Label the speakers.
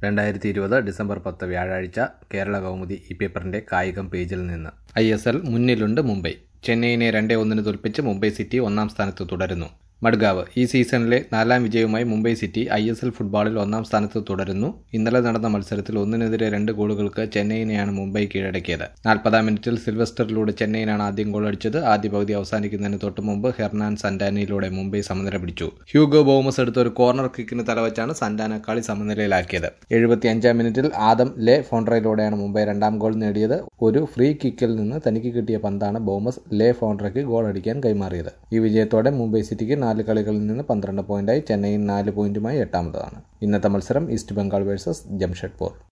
Speaker 1: രണ്ടായിരത്തി ഇരുപത് ഡിസംബർ പത്ത് വ്യാഴാഴ്ച കേരള കൗമുദി ഈ പേപ്പറിന്റെ കായികം പേജിൽ നിന്ന് ഐ എസ് എൽ മുന്നിലുണ്ട് മുംബൈ ചെന്നൈയിനെ രണ്ടേ ഒന്നിന് തോൽപ്പിച്ച് മുംബൈ സിറ്റി ഒന്നാം സ്ഥാനത്ത് തുടരുന്നു മഡ്ഗാവ് ഈ സീസണിലെ നാലാം വിജയവുമായി Mumbai city I S L ഫുട്ബോളിൽ ഒന്നാം സ്ഥാനത്ത് തുടരുന്നു ഇന്നലെ നടന്ന മത്സരത്തിൽ ഒന്നിനെതിരെ രണ്ട് ഗോളുകൾക്ക് ചെന്നൈയിനെയാണ് മുംബൈ കീഴടക്കിയത് നാൽപ്പതാം മിനിറ്റിൽ സിൽവസ്റ്ററിലൂടെ ചെന്നൈയിനാണ് ആദ്യം ഗോൾ അടിച്ചത് ആദ്യ പകുതി അവസാനിക്കുന്നതിന് തൊട്ട് മുമ്പ് ഹെർനാൻ സന്റാനയിലൂടെ മുംബൈ സമനില പിടിച്ചു ഹ്യൂഗോ ബോമസ് എടുത്ത ഒരു കോർണർ കിക്കിന് തലവച്ചാണ് സന്റാന കളി സമനിലയിലാക്കിയത് എഴുപത്തി അഞ്ചാം മിനിറ്റിൽ ആദം ലെ ഫോൺട്രയിലൂടെയാണ് മുംബൈ രണ്ടാം ഗോൾ നേടിയത് ഒരു ഫ്രീ കിക്കിൽ നിന്ന് തനിക്ക് കിട്ടിയ പന്താണ് ബോമസ് ലെ ഫോൺട്രയ്ക്ക് ഗോൾ അടിക്കാൻ കൈമാറിയത് ഈ വിജയത്തോടെ മുംബൈ സിറ്റിക്ക് നാല് കളികളിൽ നിന്ന് പന്ത്രണ്ട് പോയിന്റായി ചെന്നൈയിൻ നാല് പോയിന്റുമായി എട്ടാമതാണ് ഇന്നത്തെ മത്സരം ഈസ്റ്റ് ബംഗാൾ വേഴ്സസ് ജംഷഡ്പൂർ